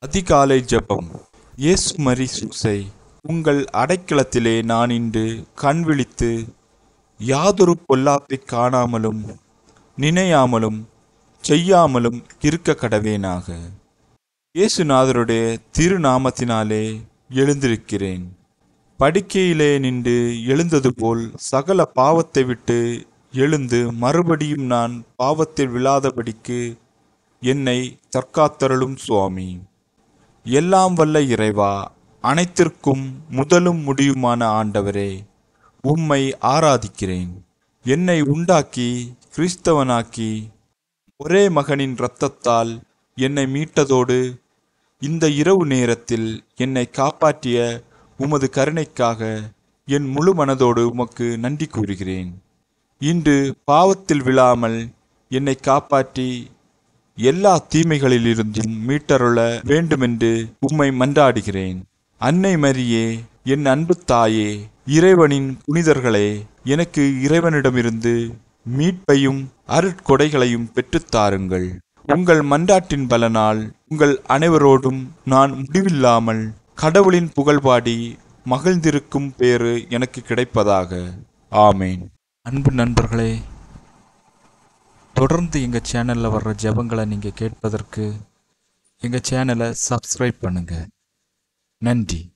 அதிகாலை ஜெபம் இயேசு மரி சூசை உங்கள் அடைக்கலத்திலே நான் இன்று கண் விழித்து யாதொரு பொல்லாப்பைக் காணாமலும் நினையாமலும் செய்யாமலும் இருக்க கடவேனாக இயேசுநாதருடைய திருநாமத்தினாலே எழுந்திருக்கிறேன் படுக்கையிலே நின்று எழுந்தது போல் சகல பாவத்தை விட்டு எழுந்து மறுபடியும் நான் பாவத்தில் விழாதபடிக்கு என்னை தற்காத்தருளும் சுவாமி எல்லாம் வல்ல இறைவா அனைத்திற்கும் முதலும் முடியுமான ஆண்டவரே உம்மை ஆராதிக்கிறேன் என்னை உண்டாக்கி கிறிஸ்தவனாக்கி ஒரே மகனின் இரத்தத்தால் என்னை மீட்டதோடு இந்த இரவு நேரத்தில் என்னை காப்பாற்றிய உமது கருணைக்காக என் முழு மனதோடு உமக்கு நன்றி கூறுகிறேன் இன்று பாவத்தில் விழாமல் என்னை காப்பாற்றி எல்லா தீமைகளிலிருந்தும் மீட்டருள வேண்டுமென்று உம்மை மன்றாடுகிறேன் அன்னை மரியே என் அன்பு தாயே இறைவனின் புனிதர்களே எனக்கு இறைவனிடமிருந்து மீட்பையும் அருட்கொடைகளையும் பெற்றுத் தாருங்கள் உங்கள் மன்றாட்டின் பலனால் உங்கள் அனைவரோடும் நான் முடிவில்லாமல் கடவுளின் புகழ்பாடி மகிழ்ந்திருக்கும் பேறு எனக்கு கிடைப்பதாக ஆமேன் அன்பு நண்பர்களே தொடர்ந்து எங்கள் சேனலில் வர்ற ஜெபங்களை நீங்கள் கேட்பதற்கு எங்கள் சேனலை சப்ஸ்கிரைப் பண்ணுங்கள் நன்றி